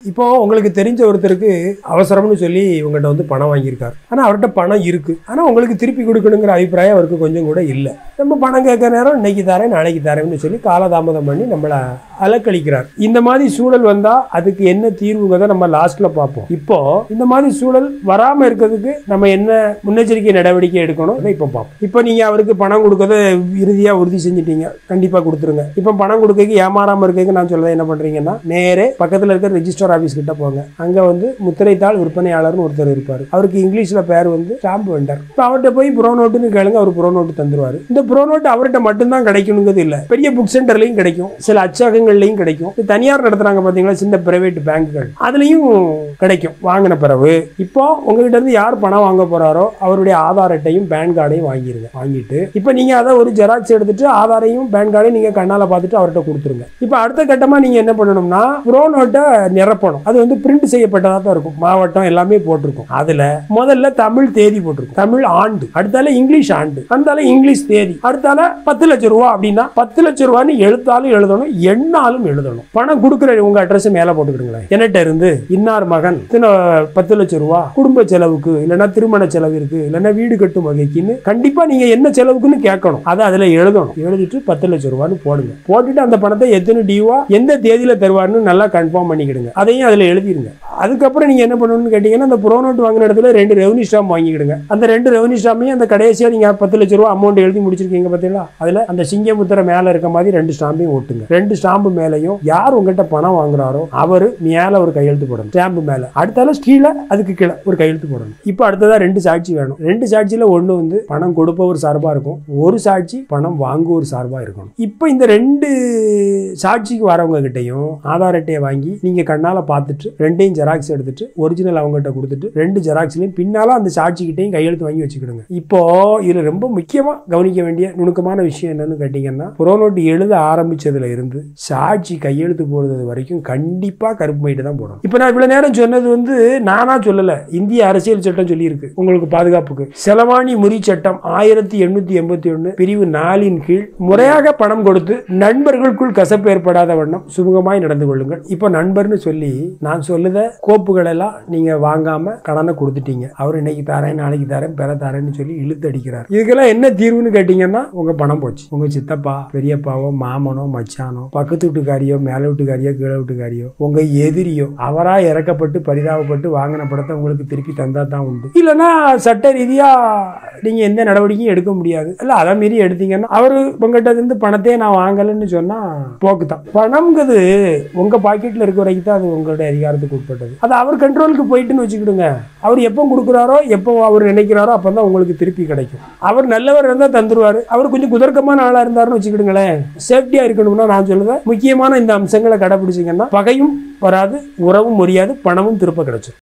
இப்போ உங்களுக்கு தெரிஞ்ச ஒருத்தருக்கு அவசரம்னு சொல்லி உங்கள்கிட்ட வந்து பணம் வாங்கியிருக்காரு ஆனால் அவர்கிட்ட பணம் இருக்கு ஆனால் உங்களுக்கு திருப்பி கொடுக்கணுங்கிற அபிப்பிராயம் அவருக்கு கொஞ்சம் கூட இல்லை நம்ம பணம் கேட்க நேரம் இன்னைக்கு தரேன் நாளைக்கு தரேன்னு சொல்லி காலதாமதம் பண்ணி நம்மளை அலக்கழிக்கிறார் இந்த மாதிரி சூழல் வந்தால் அதுக்கு என்ன தீர்வுங்கிறத நம்ம லாஸ்ட்ல பார்ப்போம் இப்போ இந்த மாதிரி சூழல் வராமல் இருக்கிறதுக்கு நம்ம என்ன முன்னெச்சரிக்கை நடவடிக்கை எடுக்கணும் அதை இப்போ பார்ப்போம் இப்போ நீங்கள் அவருக்கு பணம் கொடுக்கறத இறுதியாக உறுதி செஞ்சிட்டீங்க கண்டிப்பாக கொடுத்துருங்க இப்போ பணம் கொடுக்க ஏமாறாமல் இருக்கிறதுக்கு நான் சொல்ல என்ன பண்ணுறீங்கன்னா நேரே பக்கத்தில் இருக்கிற ரெஜிஸ்டர் ஆஃபீஸ் கிட்ட போங்க அங்கே வந்து முத்திரைத்தாள் விற்பனையாளர்னு ஒருத்தர் இருப்பார் அவருக்கு இங்கிலீஷில் பேர் வந்து ஸ்டாம்ப் வெண்டர் இப்போ அவர்கிட்ட போய் ப்ரோ நோட்டுன்னு கேளுங்க அவர் ப்ரோ நோட்டு தந்துருவார் இந்த ப்ரோ நோட்டு அவர்கிட்ட மட்டும்தான் கிடைக்கணுங்கிறது இல்லை பெரிய புக் சென்டர்லையும் கிடைக்கும் சில அச்சகங்கள்லையும் கிடைக்கும் இது தனியார் நடத்துறாங்க பார்த்தீங்களா சின்ன பிரைவேட் பேங்குகள் அதுலேயும் கிடைக்கும் வாங்கின பிறகு இப்போ உங்ககிட்ட இருந்து யார் பணம் வாங்க போறாரோ அவருடைய ஆதார் அட்டையும் பேன் கார்டையும் வாங்கிருங்க வாங்கிட்டு இப்போ நீங்க அதை ஒரு ஜெராக்ஸ் எடுத்துட்டு ஆதாரையும் பேன் கார்டையும் நீங்க கண்ணால பார்த்துட்டு அவர்கிட்ட கொடுத்துருங்க இப்போ அடுத்த கட்டமா நீங்க என்ன பண்ணணும்னா ப்ரோ நோட்டை நிரப்பணும் அது வந்து பிரிண்ட் செய்யப்பட்டதா தான் இருக்கும் மாவட்டம் எல்லாமே போட்டிருக்கும் அதுல முதல்ல தமிழ் தேதி போட்டிருக்கும் தமிழ் ஆண்டு அடுத்தால இங்கிலீஷ் ஆண்டு அடுத்தால இங்கிலீஷ் தேதி அடுத்தால பத்து லட்சம் ரூபா அப்படின்னா பத்து லட்சம் ரூபான்னு எழுத்தாலும் எழுதணும் எண்ணாலும் எழுதணும் பணம் கொடுக்குற உங்க அட்ரஸ் மேல போட்டுக்கிடுங்களேன் என்கிட்ட இருந்து இன்னார் மகன் இத்தனை பத்து லட்சம் ரூபா குடும்ப செலவுக்கு இல்லைன்னா திருமண செலவிற்கு இல்லைன்னா வீடு கட்டும் வகைக்குன்னு கண்டிப்பா நீங்க என்ன செலவுக்குன்னு கேட்கணும் அதை அதுல எழுதணும் எழுதிட்டு பத்து லட்சம் ரூபான்னு போடுங்க போட்டுட்டு அந்த பணத்தை எத்தனை டியூவா எந்த தேதியில தருவார்னு நல்லா கன்ஃபார்ம் பண்ணிக்கிடுங்க அதையும் அதுல எழுதிருங்க அதுக்கப்புறம் நீங்க என்ன பண்ணணும்னு கேட்டீங்கன்னா அந்த ப்ரோ நோட் வாங்கின இடத்துல ரெண்டு ரெவன்யூ ஸ்டாம்ப் வாங்கிக்கிடுங்க அந்த ரெண்டு ரெவன்யூ ஸ்டாம்பையும் அந்த கடைசியா நீங்க பத்து லட்சம் ரூபா அமௌண்ட் எழுதி முடிச்சிருக்கீங்க பார்த்தீங்களா அதுல அந்த சிங்கமுத்திரை மேல இருக்க மாதிரி ரெண்டு ஸ்டாம்பையும் ஒட்டுங்க ரெண்டு ஸ்டாம்பு மேலையும் யார் உங்ககிட்ட பணம் வாங்குறாரோ அவரு மேல ஒரு கையெழுத்து போடணும் ஸ்டாம்பு மேல அடுத்தால கீழே அதுக்கு கீழே ஒரு கையெழுத்து போடணும் இப்போ அடுத்ததா ரெண்டு சாட்சி வேணும் ரெண்டு சாட்சியில ஒண்ணு வந்து பணம் கொடுப்பவர் சார்பா இருக்கும் ஒரு சாட்சி பணம் வாங்குவோர் சார்பா இருக்கணும் இப்போ இந்த ரெண்டு சாட்சிக்கு வரவங்க கிட்டையும் ஆதார் அட்டையை வாங்கி நீங்க கண்ணால பார்த்துட்டு ரெண்டையும் ஜெராக்ஸ் எடுத்துட்டு ஒரிஜினல் அவங்ககிட்ட கொடுத்துட்டு ரெண்டு ஜெராக்ஸ்லையும் பின்னால அந்த சாட்சிக்கிட்டையும் கையெழுத்து வாங்கி வச்சுக்கிடுங்க இப்போ இதுல ரொம்ப முக்கியமா கவனிக்க வேண்டிய நுணுக்கமான விஷயம் என்னன்னு கேட்டீங்கன்னா புரோநோட்டு எழுத ஆரம்பிச்சதுல இருந்து சாட்சி கையெழுத்து போடுறது வரைக்கும் கண்டிப்பா கருப்பு மைட்டு தான் போடணும் இப்போ நான் இவ்வளவு நேரம் சொன்னது வந்து நானா சொல்லல இந்திய அரசியல் சட்டம் சொல்லியிருக்கு உங்களுக்கு பாதுகாப்புக்கு செலவாணி முறி சட்டம் ஆயிரத்தி எண்ணூத்தி எண்பத்தி ஒன்னு பிரிவு நாலின் கீழ் முறையாக பணம் கொடுத்து நண்பர்களுக்குள் கசப்பு ஏற்படாத வண்ணம் சுமூகமாய் நடந்து கொள்ளுங்கள் இப்போ நண்பர்னு சொல்லி நான் சொல்லுத கோப்புகள் எல்லாம் நீங்க வாங்காம கடனை கொடுத்துட்டீங்க அவர் இன்னைக்கு தரேன் நாளைக்கு தரேன் பெற தரேன்னு சொல்லி இழுத்து அடிக்கிறார் இதுக்கெல்லாம் என்ன தீர்வுன்னு கேட்டீங்கன்னா உங்க பணம் போச்சு உங்க சித்தப்பா பெரியப்பாவோ மாமனோ மச்சானோ பக்கத்து வீட்டுக்காரியோ மேல வீட்டுக்காரியோ கீழே வீட்டுக்காரியோ உங்க எதிரியோ அவரா இறக்கப்பட்டு பரிதாபப்பட்டு வாங்கின படத்தை உங்களுக்கு திருப்பி தந்தா தான் உண்டு இல்லைன்னா சட்ட ரீதியா நீங்க எந்த நடவடிக்கையும் எடுக்க முடியாது இல்ல அதை மீறி எடுத்தீங்கன்னா அவரு உங்ககிட்ட இருந்து பணத்தையே நான் வாங்கலைன்னு சொன்னா போக்கு தான் பணம்ங்கிறது உங்க பாக்கெட்ல இருக்க வரைக்கும் தான் அது உங்களுடைய அதிகாரத்துக்கு உட்பட்டது அது அவர் கண்ட்ரோலுக்கு போயிட்டுன்னு வச்சுக்கிடுங்க அவர் எப்போ கொடுக்குறாரோ எப்போ அவர் நினைக்கிறாரோ அப்போ தான் உங்களுக்கு திருப்பி கிடைக்கும் அவர் நல்லவர் இருந்தால் தந்துருவாரு அவர் கொஞ்சம் குதர்க்கமான ஆளா இருந்தாருன்னு வச்சுக்கிடுங்களேன் சேஃப்டியா இருக்கணும்னா நான் சொல்லுவேன் முக்கியமான இந்த அம்சங்களை கடைபிடிச்சிங்கன்னா பகையும் வராது உறவும் முடியாது பணமும் திருப்ப கிடைச்சிடும்